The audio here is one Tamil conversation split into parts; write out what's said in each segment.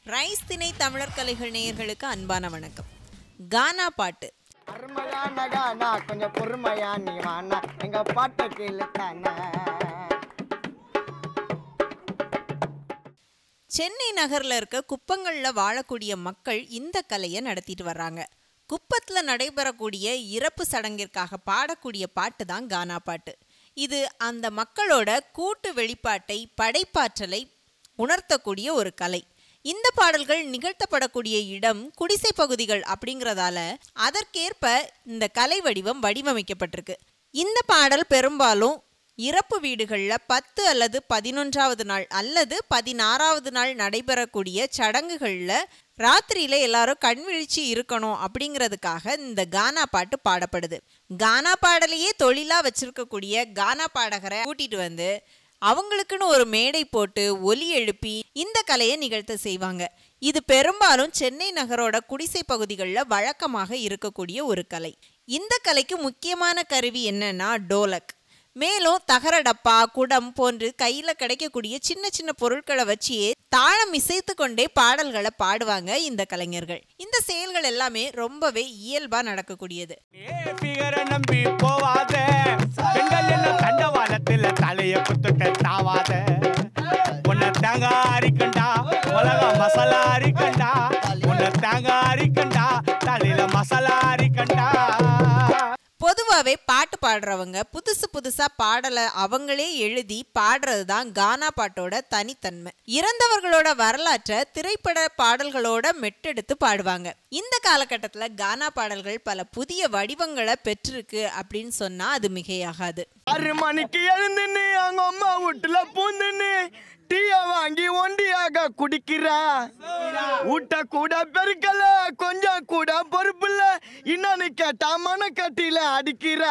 ரைஸ் திணை தமிழர் கலைகள் நேயர்களுக்கு அன்பான வணக்கம் கானா பாட்டு அருமையான கானா கொஞ்சம் பொறுமையா நீ வானா எங்க பாட்டை கேளுத்தானா சென்னை நகர்ல இருக்க குப்பங்கள்ல வாழக்கூடிய மக்கள் இந்த கலையை நடத்திட்டு வர்றாங்க குப்பத்துல நடைபெறக்கூடிய இறப்பு சடங்கிற்காக பாடக்கூடிய பாட்டு தான் கானா பாட்டு இது அந்த மக்களோட கூட்டு வெளிப்பாட்டை படைப்பாற்றலை உணர்த்தக்கூடிய ஒரு கலை இந்த பாடல்கள் நிகழ்த்தப்படக்கூடிய இடம் குடிசை பகுதிகள் அப்படிங்கிறதால அதற்கேற்ப இந்த கலை வடிவம் வடிவமைக்கப்பட்டிருக்கு இந்த பாடல் பெரும்பாலும் இறப்பு வீடுகளில் பத்து அல்லது பதினொன்றாவது நாள் அல்லது பதினாறாவது நாள் நடைபெறக்கூடிய சடங்குகளில் ராத்திரியில் எல்லாரும் கண் விழிச்சு இருக்கணும் அப்படிங்கிறதுக்காக இந்த கானா பாட்டு பாடப்படுது கானா பாடலையே தொழிலாக வச்சிருக்கக்கூடிய கானா பாடகரை கூட்டிட்டு வந்து அவங்களுக்குன்னு ஒரு மேடை போட்டு ஒலி எழுப்பி இந்த கலையை நிகழ்த்த செய்வாங்க இது பெரும்பாலும் சென்னை நகரோட குடிசை பகுதிகளில் வழக்கமாக இருக்கக்கூடிய ஒரு கலை இந்த கலைக்கு முக்கியமான கருவி என்னன்னா டோலக் மேலும் தகர டப்பா குடம் போன்று கையில் கிடைக்கக்கூடிய சின்ன சின்ன பொருட்களை வச்சியே தாளம் இசைத்து கொண்டே பாடல்களை பாடுவாங்க இந்த கலைஞர்கள் இந்த செயல்கள் எல்லாமே ரொம்பவே இயல்பா நடக்கக்கூடியது ஏ பிகர நம்பி போவாத பெண்கள் என்ன தண்டவாளத்துல தலைய குத்துட்ட தாவாத உன்னை தேங்க அரிக்கண்டா உலக மசாலா அரிக்கண்டா உன்னை தேங்க அரிக்கண்டா தலையில மசாலா அரிக்கண்டா பொதுவாகவே பாட்டு பாடுறவங்க புதுசு புதுசா பாடலை அவங்களே எழுதி பாடுறது தான் கானா பாட்டோட தனித்தன்மை இறந்தவர்களோட வரலாற்றை திரைப்பட பாடல்களோட மெட்டெடுத்து பாடுவாங்க இந்த காலகட்டத்தில் கானா பாடல்கள் பல புதிய வடிவங்களை பெற்றிருக்கு அப்படின்னு சொன்னா அது மிகையாகாது ஆறு மணிக்கு எழுந்துன்னு அவங்க அம்மா வீட்டுல பூந்துன்னு டீய வாங்கி ஒண்டியாக குடிக்கிறா ஊட்ட கூட பெருக்கல கொஞ்சம் கூட பொறுப்புல இன்னொன்னு கேட்டா மனக்கட்டில அடிக்கிறா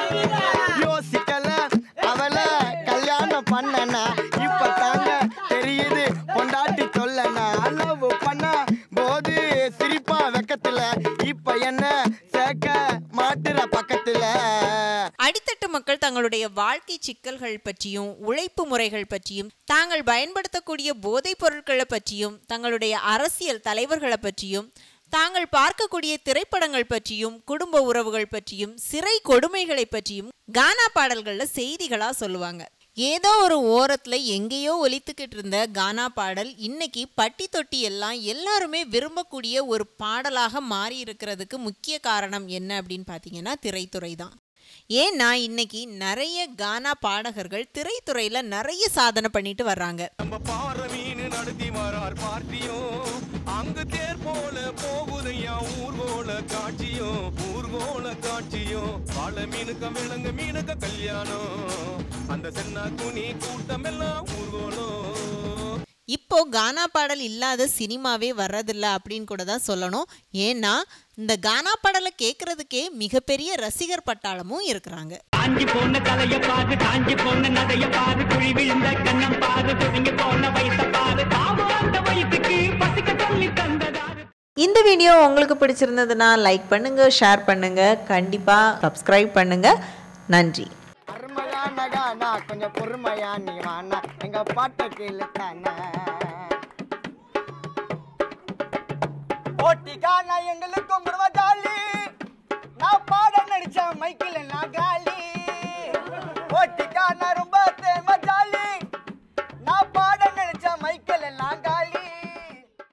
யோசிக்கல அவளை கல்யாணம் பண்ணனா இப்ப தாங்க தெரியுது பொண்டாட்டி சொல்லனா அளவு பண்ண போது சிரிப்பா வெக்கத்துல இப்ப என்ன சேர்க்க மாட்டுற பக்கத்துல அடித்தட்டு மக்கள் தங்களுடைய வாழ்க்கை சிக்கல்கள் பற்றியும் உழைப்பு முறைகள் பற்றியும் தாங்கள் பயன்படுத்தக்கூடிய போதைப் பொருட்களை பற்றியும் தங்களுடைய அரசியல் தலைவர்களை பற்றியும் தாங்கள் பார்க்கக்கூடிய திரைப்படங்கள் பற்றியும் குடும்ப உறவுகள் பற்றியும் சிறை கொடுமைகளை பற்றியும் கானா பாடல்கள்ல செய்திகளா சொல்லுவாங்க ஏதோ ஒரு ஓரத்துல எங்கேயோ ஒலித்துக்கிட்டு இருந்த கானா பாடல் இன்னைக்கு பட்டி தொட்டி எல்லாம் எல்லாருமே விரும்பக்கூடிய ஒரு பாடலாக மாறி இருக்கிறதுக்கு முக்கிய காரணம் என்ன அப்படின்னு பார்த்தீங்கன்னா திரைத்துறை தான் ஏன்னா இன்னைக்கு நிறைய கானா பாடகர்கள் திரைத்துறையில நிறைய சாதனை பண்ணிட்டு வர்றாங்க நம்ம பாற மீன் நடத்தி வரார் பார்ட்டியும் அங்கு தேர் போல போகுதையா ஊர்கோல காட்சியும் ஊர்கோல காட்சியும் வாழ மீனுக்க விலங்கு மீனுக்க கல்யாணம் அந்த சென்னா குனி கூட்டம் எல்லாம் ஊர்கோலம் இப்போ கானா பாடல் இல்லாத சினிமாவே வர்றதில்ல அப்படின்னு கூட தான் சொல்லணும் ஏன்னா இந்த கானா பாடலை கேட்கறதுக்கே மிகப்பெரிய ரசிகர் பட்டாளமும் இருக்கிறாங்க காஞ்சி போன தலைய பாரு காஞ்சி போன நடைய பாரு குழி விழுந்த கண்ணம் பாரு துதுங்கி போன வயச பாரு தாவோ அந்த வயசுக்கு பசிக்க சொல்லி தந்ததாரு இந்த வீடியோ உங்களுக்கு பிடிச்சிருந்ததுன்னா லைக் பண்ணுங்க ஷேர் பண்ணுங்க கண்டிப்பா சப்ஸ்கிரைப் பண்ணுங்க நன்றி அருமையான கானா கொஞ்சம் பொறுமையா நீ வானா எங்க பாட்டை கேளுத்தானா ஓட்டி கானா எங்களுக்கும் குருவ ஜாலி நான் பாட நடிச்ச மைக்கில் நான் காலி ஓட்டி கானா